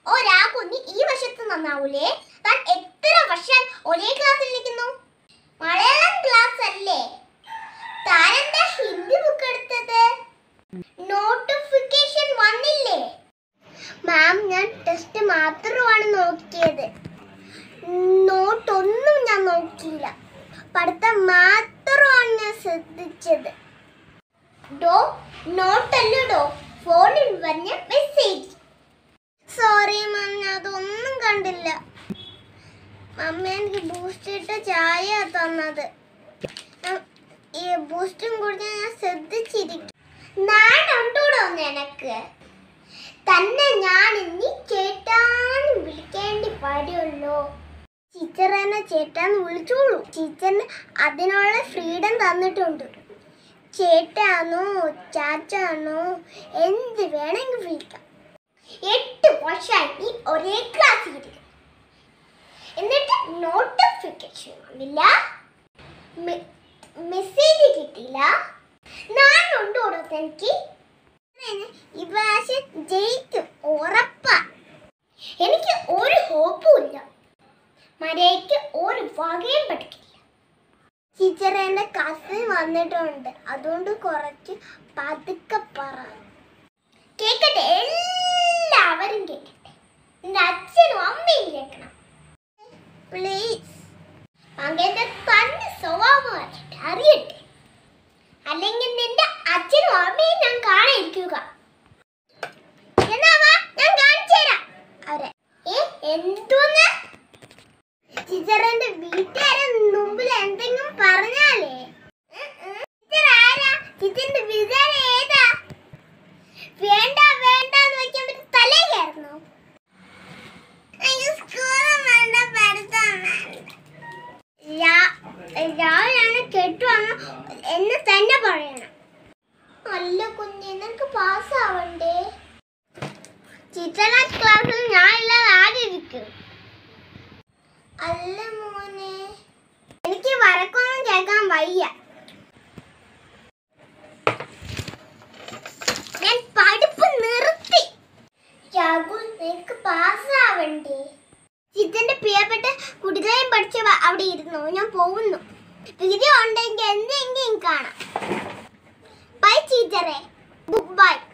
ഒരാ കുഞ്ഞി ഈ വശത്ത് നന്നാവൂലേ താൻ എത്ര വർഷം ഒരേ ക്ലാസ്സിൽ ഇരിക്കുന്നു മലയാളം ക്ലാസ് അല്ലേ താനെന്താ ഹിന്ദി ബുക്ക് എടുത്തത് നോട്ടിഫിക്കേഷൻ വന്നില്ലേ മാം ഞാൻ ടെസ്റ്റ് മാത്രമാണ് നോക്കിയത് നോട്ടൊന്നും ഞാൻ നോക്കിയില്ല പഠിത്തം മാത്രമാണ് ഞാൻ ശ്രദ്ധിച്ചത് ഡോ നോട്ടല്ലടോ ഫോണിൽ വന്ന മെസ്സേജ് സോറി മാം ഞാൻ അതൊന്നും കണ്ടില്ല മമ്മ എനിക്ക് ബൂസ്റ്റ് ഇട്ട ചായ തന്നത് ഞാൻ- ഈ ബൂസ്റ്റും കുടിച്ച് ഞാൻ ശ്രദ്ധിച്ചിരിക്കും നാടുണ്ടോടോ നിനക്ക് തന്നെ ഞാൻ ഇനി ചേട്ടാന്ന് വിളിക്കേണ്ടി വരുള്ളൂ ടീച്ചർ എന്നെ ചേട്ടാന്ന് വിളിച്ചോളൂ ടീച്ചറിന് അതിനുള്ള ഫ്രീഡം തന്നിട്ടുണ്ട് ചേട്ടാന്നോ ചാച്ചാന്നോ എന്ത് വേണമെങ്കിൽ വിളിക്കാം എട്ട് വർഷമായി നീ ഒരേ ക്ലാസ്സിൽ ഇരിക്കും എന്നിട്ട് നോട്ടിഫിക്കേഷൻ വന്നില്ല മെസ്സേജ് കിട്ടിയില്ല നാളുണ്ടോ തനിക്ക് ഈ പ്രാവശ്യം ജയിക്കും ഉറപ്പാ എനിക്ക് ഒരു ഹോപ്പും ഇല്ല മരയ്ക്ക് ഒരു വകയും പഠിക്കില്ല ടീച്ചർ എന്റെ കസിൻ വന്നിട്ടുണ്ട് അതുകൊണ്ട് കുറച്ച് പതുക്കെ പറ കേക്കട്ടെ എല്ലാവരും കേക്കട്ടെ എന്റെ അച്ഛനും അമ്മയും കേൾക്കണം പ്ലീസ് അങ്ങനത്തെ തന്നെ സ്വഭാവം അറിയട്ടെ അറിയട്ടെ അല്ലെങ്കിൽ നിന്റെ അച്ഛനും അമ്മയും ഞാൻ കാണാതിരിക്കുക എന്നാ വാ, ഞാൻ കാണിച്ചു തരാം അവരെ ഏ എന്തോന്ന് ടീച്ചറിന്റെ വീട്ടുകാരെ മുമ്പിൽ എന്തെങ്കിലും പറഞ്ഞാലേ ഉം, ഉം. ടീച്ചർ ആരാ ടീച്ചറിന്റെ വീട്ടുകാരെ ഏതാ വേണ്ട വേണ്ട എന്ന് വെക്കാൻ പറ്റും തലേ കയറുന്നു രാവിലെയാണ് കെട്ടുവന്ന് എന്നെ തന്നെ പറയണം അല്ല കുഞ്ഞെ നിനക്ക് പാസ്സാവണ്ടേ ടീച്ചറെ ക്ലാസ്സിൽ ഞാൻ ഇല്ലാതെ ആരിയിരിക്കും അല്ല മോനെ എനിക്ക് വരക്കൊന്നും കേൾക്കാൻ വയ്യ ഞാൻ പഠിപ്പ് നിർത്തി രാഹുൽ നിനക്ക് പാസ്സാവണ്ടേ ചിത്തന്റെ പ്രിയപ്പെട്ട കുട്ടികളെയും പഠിച്ച് വ- അവിടെ ഇരുന്നു ഞാൻ പോകുന്നു വീഡിയോ ഉണ്ടെങ്കിൽ എന്തെങ്കിലും കാണാം ബൈ ടീച്ചറെ ഗുഡ് ബൈ